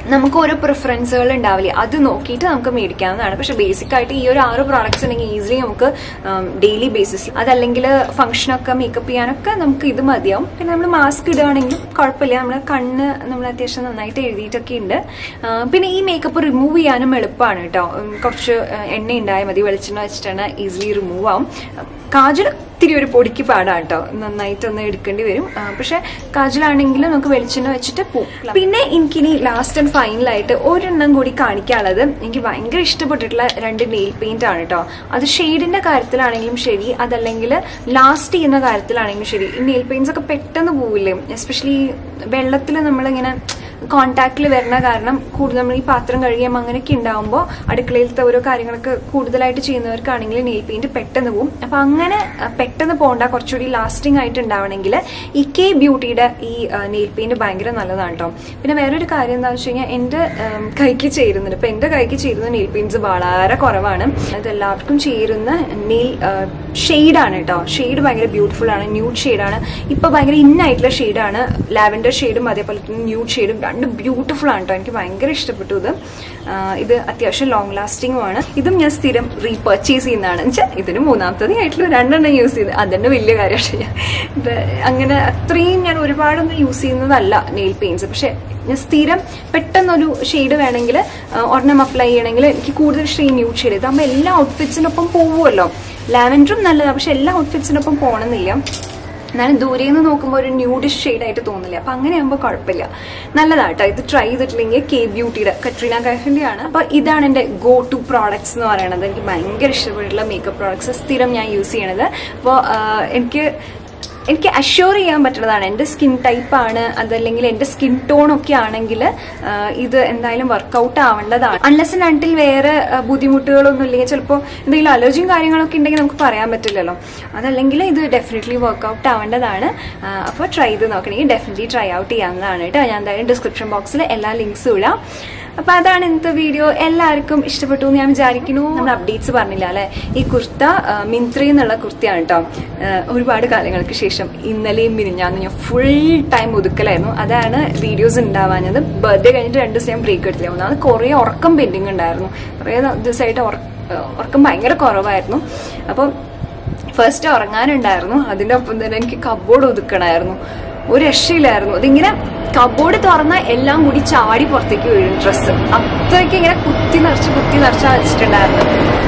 നമുക്ക് ഓരോ പ്രിഫറൻസുകൾ ഉണ്ടാവില്ലേ അത് നോക്കിയിട്ട് നമുക്ക് മേടിക്കാവുന്നതാണ് പക്ഷെ ബേസിക് ആയിട്ട് ഈ ഒരു ആറ് പ്രോഡക്ട്സ് ഉണ്ടെങ്കിൽ ഈസിലി നമുക്ക് ഡെയിലി ബേസിസിൽ അതല്ലെങ്കിൽ ഫംഗ്ഷനൊക്കെ മേക്കപ്പ് ചെയ്യാനൊക്കെ നമുക്ക് ഇത് മതിയാവും പിന്നെ നമ്മൾ മാസ്ക് ഇടുകയാണെങ്കിലും കുഴപ്പമില്ല നമ്മുടെ കണ്ണ് നമ്മൾ അത്യാവശ്യം നന്നായിട്ട് എഴുതിയിട്ടൊക്കെ ഉണ്ട് ആ, പിന്നെ ഈ മേക്കപ്പ് റിമൂവ് ചെയ്യാനും എളുപ്പമാണ് കേട്ടോ ഉം, കുറച്ച് ആ, എണ്ണ ഉണ്ടായാൽ മതി വെളിച്ചെണ്ണ വെച്ചിട്ടാണ് ഈസിലി റിമൂവ് ആവും കാജൽ ഇത്തിരി ഒരു പൊടിക്ക് പാടാണ് കേട്ടോ നന്നായിട്ടൊന്ന് എടുക്കേണ്ടി വരും ആ, പക്ഷെ കാജലാണെങ്കിൽ നമുക്ക് വെളിച്ചെണ്ണ വെച്ചിട്ട് പോകും പിന്നെ എനിക്കിനി ലാസ്റ്റ് ആൻഡ് ഫൈനലായിട്ട് ഒരെണ്ണം കൂടി കാണിക്കാനുള്ളത് എനിക്ക് ഭയങ്കര ഇഷ്ടപ്പെട്ടിട്ടുള്ള രണ്ട് നെയിൽ പെയിന്റ് ആണ് കേട്ടോ അത് ഷെയ്ഡിന്റെ കാര്യത്തിലാണെങ്കിലും ശരി അതല്ലെങ്കിൽ ലാസ്റ്റ് ചെയ്യുന്ന കാര്യത്തിലാണെങ്കിലും ശരി ഈ നെയിൽ പെയിന്റ്സ് ഒക്കെ പെട്ടെന്ന് പോവില്ലേ എസ്പെഷ്യലി വെള്ളത്തിൽ നമ്മളിങ്ങനെ കോണ്ടാക്റ്റിൽ വരുന്ന കാരണം കൂടുതൽ നമ്മൾ ഈ പാത്രം കഴുകിയാൽ അങ്ങനെയൊക്കെ ഉണ്ടാകുമ്പോൾ അടുക്കളയിലത്തെ ഓരോ കാര്യങ്ങളൊക്കെ കൂടുതലായിട്ട് ചെയ്യുന്നവർക്കാണെങ്കിൽ നെയിൽ പെയിന്റ് പെട്ടെന്ന് പോകും അപ്പൊ അങ്ങനെ ആ, പെട്ടെന്ന് പോകണ്ട കുറച്ചുകൂടി ലാസ്റ്റിംഗ് ആയിട്ട് ഉണ്ടാവണമെങ്കിൽ ഈ കെ ബ്യൂട്ടിയുടെ ഈ നെയിൽ പെയിന്റ് ഭയങ്കര നല്ലതാണ് കേട്ടോ പിന്നെ വേറൊരു കാര്യം എന്താണെന്ന് വെച്ച് കഴിഞ്ഞാൽ എൻ്റെ ഉം, കൈക്ക് ചേരുന്നുണ്ട് ഇപ്പൊ എൻ്റെ കൈക്ക് ചേരുന്ന നെയിൽ പെയിന്റ്സ് വളരെ കുറവാണ് അത് എല്ലാവർക്കും ചേരുന്ന നെയിൽ ഷെയ്ഡാണ് കേട്ടോ ഷെയ്ഡ് ഭയങ്കര ബ്യൂട്ടിഫുൾ ആണ് ന്യൂഡ് ഷെയ്ഡാണ് ഇപ്പൊ ഭയങ്കര ഇന്നായിട്ടുള്ള ഷെയ്ഡാണ് ലാവൻഡർ ഷെയ്ഡും അതേപോലെ തന്നെ ന്യൂഡ് ഷെയ്ഡും രണ്ട് ബ്യൂട്ടിഫുൾ ആണ് കേട്ടോ എനിക്ക് ഭയങ്കര ഇഷ്ടപ്പെട്ടു ഇത് ആ, ഇത് അത്യാവശ്യം ലോങ് ലാസ്റ്റിംഗും ആണ് ഇതും ഞാൻ സ്ഥിരം റീപർച്ചേസ് ചെയ്യുന്നതാണ് വെച്ചാൽ ഇതിന് മൂന്നാമത്തതേ ആയിട്ടുള്ള രണ്ടെണ്ണം യൂസ് ചെയ്ത് അതന്നെ വലിയ കാര്യമാണ് ഞാൻ ഇത് അങ്ങനെ അത്രയും ഞാൻ ഒരുപാടൊന്നും യൂസ് ചെയ്യുന്നതല്ല നെയിൽ പെയിന്റ്സ് പക്ഷെ ഞാൻ സ്ഥിരം പെട്ടെന്നൊരു ഷെയ്ഡ് വേണമെങ്കിൽ ഒരെണ്ണം അപ്ലൈ ചെയ്യണമെങ്കിൽ എനിക്ക് കൂടുതൽ ഇഷ്ടം ഈ ന്യൂഡ് ഷെയ്ഡ് ഇതാകുമ്പോൾ എല്ലാ ഔട്ട്ഫിറ്റ്സിനൊപ്പം പോകുമല്ലോ ലാവൻഡറും നല്ലതാണ് പക്ഷെ എല്ലാ ഔട്ട്ഫിറ്റ്സിനൊപ്പം പോകണമെന്നില്ല എന്നാലും ദൂരെ നിന്ന് നോക്കുമ്പോൾ ഒരു ന്യൂഡിഷ് ഷെയ്ഡ് ആയിട്ട് തോന്നില്ല അപ്പൊ അങ്ങനെ ആകുമ്പോൾ കുഴപ്പമില്ല നല്ലതാട്ടോ ഇത് ട്രൈ ചെയ്തിട്ടില്ലെങ്കിൽ കെ ബ്യൂട്ടിയുടെ കട്രീന കൈഫിന്റെ ആണ് അപ്പൊ ഇതാണ് എന്റെ ഗോ ടു പ്രോഡക്ട്സ് എന്ന് പറയുന്നത് എനിക്ക് ഭയങ്കര ഇഷ്ടപ്പെട്ടിട്ടുള്ള മേക്കപ്പ് പ്രോഡക്ട്സ് സ്ഥിരം ഞാൻ യൂസ് ചെയ്യണത് അപ്പോൾ എനിക്ക് എനിക്ക് അഷ്യൂർ ചെയ്യാൻ പറ്റുന്നതാണ് എൻ്റെ സ്കിൻ ടൈപ്പാണ് അതല്ലെങ്കിൽ എൻ്റെ സ്കിൻ ടോൺ ഒക്കെ ആണെങ്കിൽ ഇത് എന്തായാലും വർക്കൗട്ട് ആവേണ്ടതാണ് അൺലെസ് അൺട്ടിൽ വേറെ ആ, ബുദ്ധിമുട്ടുകളൊന്നും ഇല്ലെങ്കിൽ ചിലപ്പോൾ എന്തെങ്കിലും അലർജിയും കാര്യങ്ങളൊക്കെ ഉണ്ടെങ്കിൽ നമുക്ക് പറയാൻ പറ്റില്ലല്ലോ അതല്ലെങ്കിൽ ഇത് ഡെഫിനറ്റ്ലി വർക്കൗട്ട് ആവേണ്ടതാണ് അപ്പോൾ ട്രൈ ചെയ്ത് നോക്കണമെങ്കിൽ ഡെഫിനറ്റ്ലി ട്രൈ ഔട്ട് ചെയ്യാവുന്നതാണ് കേട്ടോ ഞാൻ എന്തായാലും ഡിസ്ക്രിപ്ഷൻ ബോക്സിൽ എല്ലാ ലിങ്ക്സും ഇടാം അപ്പൊ അതാണ് ഇന്നത്തെ വീഡിയോ എല്ലാവർക്കും ഇഷ്ടപ്പെട്ടു എന്ന് ഞാൻ വിചാരിക്കുന്നു നമ്മൾ അപ്ഡേറ്റ്സ് പറഞ്ഞില്ല അല്ലെ ഈ കുർത്ത ആ, മിന്ത്രയിൽ നിന്നുള്ള കുർത്തയാണ് കേട്ടോ ആ, ഒരുപാട് കാലങ്ങൾക്ക് ശേഷം ഇന്നലെയും മിനിഞ്ഞാന്ന് ഞാൻ ഫുൾ ടൈം ഒതുക്കലായിരുന്നു അതാണ് വീഡിയോസ് ഉണ്ടാവാഞ്ഞത് ബർത്ത്ഡേ കഴിഞ്ഞിട്ട് രണ്ട് ദിവസം ഞാൻ ബ്രേക്ക് എടുത്തില്ല ഒന്നാമത് കുറേ ഉറക്കം പെൻഡിങ് ഉണ്ടായിരുന്നു കുറേ ദിവസമായിട്ട് ഉറ- ഉറക്കം ഭയങ്കര കുറവായിരുന്നു അപ്പം ഫസ്റ്റ് ഉറങ്ങാനുണ്ടായിരുന്നു അതിന്റെ ഒപ്പം തന്നെ എനിക്ക് കബോർഡ് ഒതുക്കണമായിരുന്നു ഒരു രക്ഷയില്ലായിരുന്നു അതിങ്ങനെ കബോർഡ് തുറന്ന എല്ലാം കൂടി ചാടി പുറത്തേക്ക് വീഴും ഡ്രസ്സ് അത്രയ്ക്ക് ഇങ്ങനെ കുത്തി നിറച്ച് കുത്തി നിറച്ചാ വെച്ചിട്ടുണ്ടായിരുന്നു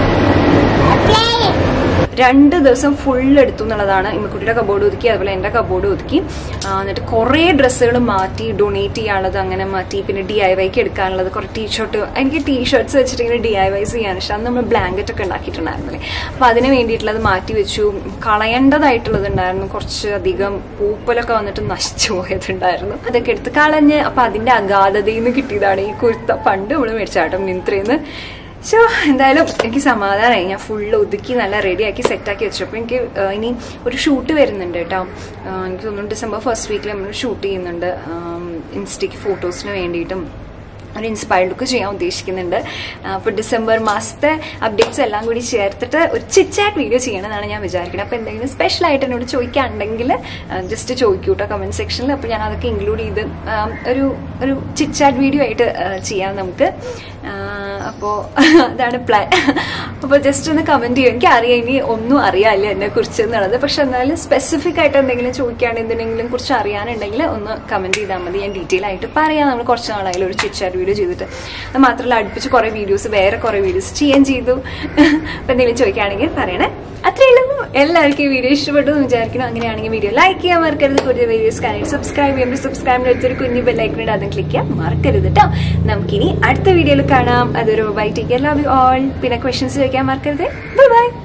രണ്ട് ദിവസം ഫുൾ എടുത്തു എന്നുള്ളതാണ് ഇമ്മക്കുട്ടിയുടെ കബോർഡ് ഒതുക്കി അതുപോലെ എൻ്റെ കബോർഡ് ഒതുക്കി ആ, എന്നിട്ട് കുറേ ഡ്രസ്സുകൾ മാറ്റി ഡൊണേറ്റ് ചെയ്യാനുള്ളത് അങ്ങനെ മാറ്റി പിന്നെ ഡി ഐ വൈക്ക് എടുക്കാനുള്ളത് കുറേ ടീഷർട്ട് എനിക്ക് ടീഷർട്ട്സ് വെച്ചിട്ട് ഇങ്ങനെ ഡി ഐ വൈസ് ചെയ്യാൻ ഇഷ്ടം അന്ന് നമ്മൾ ബ്ലാങ്കറ്റ് ഒക്കെ ഉണ്ടാക്കിയിട്ടുണ്ടായിരുന്നില്ലേ അപ്പോൾ അതിന് വേണ്ടിയിട്ടുള്ളത് മാറ്റി വെച്ചു കളയേണ്ടതായിട്ടുള്ളത് ഉണ്ടായിരുന്നു കുറച്ച് അധികം പൂപ്പലൊക്കെ വന്നിട്ട് നശിച്ചു പോയതുണ്ടായിരുന്നു അതൊക്കെ എടുത്ത് കളഞ്ഞ് അപ്പോൾ അതിൻ്റെ അഗാധതയിൽ നിന്ന് കിട്ടിയതാണ് ഈ കുർത്ത പണ്ട് നമ്മൾ മേടിച്ചാട്ടോ മിന്ത്രയിൽ സോ എന്തായാലും എനിക്ക് സമാധാനമായി ഞാൻ ഫുള്ള് ഒതുക്കി നല്ല റെഡിയാക്കി സെറ്റാക്കി വെച്ചു അപ്പോൾ എനിക്ക് ആ, ഇനി ഒരു ഷൂട്ട് വരുന്നുണ്ട് കേട്ടോ ആ, എനിക്ക് തോന്നുന്നു ഡിസംബർ ഫസ്റ്റ് വീക്കിൽ നമ്മൾ ഷൂട്ട് ചെയ്യുന്നുണ്ട് ഇൻസ്റ്റയ്ക്ക് ഫോട്ടോസിന് വേണ്ടിയിട്ടും ഒരു ഇൻസ്പയർഡ് ലുക്ക് ചെയ്യാൻ ഉദ്ദേശിക്കുന്നുണ്ട് അപ്പോൾ ഡിസംബർ മാസത്തെ അപ്ഡേറ്റ്സ് എല്ലാം കൂടി ചേർത്തിട്ട് ഒരു ചിറ്റാറ്റ് വീഡിയോ ചെയ്യണമെന്നാണ് ഞാൻ വിചാരിക്കുന്നത് അപ്പോൾ എന്തെങ്കിലും സ്പെഷ്യൽ ആയിട്ട് എന്നോട് ചോദിക്കുകയാണെങ്കിൽ ജസ്റ്റ് ചോദിക്കൂ കേട്ടോ കമൻറ്റ് സെക്ഷനിൽ അപ്പോൾ ഞാൻ അതൊക്കെ ഇൻക്ലൂഡ് ചെയ്ത് ആ, ഒരു ഒരു ചിറ്റാറ്റ് വീഡിയോ ആയിട്ട് ആ, ചെയ്യാം നമുക്ക് അപ്പോൾ അതാണ് പ്ലാൻ അപ്പോൾ ജസ്റ്റ് ഒന്ന് കമൻറ്റ് ചെയ്യും എനിക്ക് അറിയാം ഇനി ഒന്നും അറിയാനില്ല എന്നെ കുറിച്ച് എന്നുള്ളത് പക്ഷെ എന്നാലും സ്പെസിഫിക് ആയിട്ട് എന്തെങ്കിലും ചോദിക്കുകയാണെങ്കിൽ എന്തിനെങ്കിലും കുറിച്ച് അറിയാനുണ്ടെങ്കിൽ ഒന്ന് കമൻറ്റ് ചെയ്താൽ മതി ഞാൻ ഡീറ്റെയിൽ ആയിട്ട് പറയാം നമ്മൾ കുറച്ച് നാളായാലും ഒരു ചിറ്റാറ്റ് വീഡിയോ ചെയ്തിട്ട് അത് മാത്രമല്ല അടുപ്പിച്ച് കുറേ വീഡിയോസ് വേറെ കുറേ വീഡിയോസ് ചെയ്യാൻ ചെയ്തു അപ്പം എന്തെങ്കിലും ചോദിക്കുകയാണെങ്കിൽ പറയണേ അത്രയേ ഉള്ളൂ എല്ലാവർക്കും ഈ വീഡിയോ ഇഷ്ടപ്പെട്ടു എന്ന് വിചാരിക്കണം അങ്ങനെയാണെങ്കിൽ വീഡിയോ ലൈക്ക് ചെയ്യാൻ മറക്കരുത് കൂടുതൽ വീഡിയോസ് കാണാൻ സബ്സ്ക്രൈബ് ചെയ്യുമ്പോൾ സബ്സ്ക്രൈബിന് അടുത്തൊരു കുഞ്ഞു ബെല്ലൈക്കണിട്ട് അതും ക്ലിക്ക് ചെയ്യാൻ മറക്കരുത് കേട്ടോ നമുക്കിനി അടുത്ത വീഡിയോയിൽ കാണാം അതൊരു bye take love you all പിന്നെ ക്വസ്റ്റ്യൻസ് ചോദിക്കാൻ മറക്കരുത് ബൈ ബൈ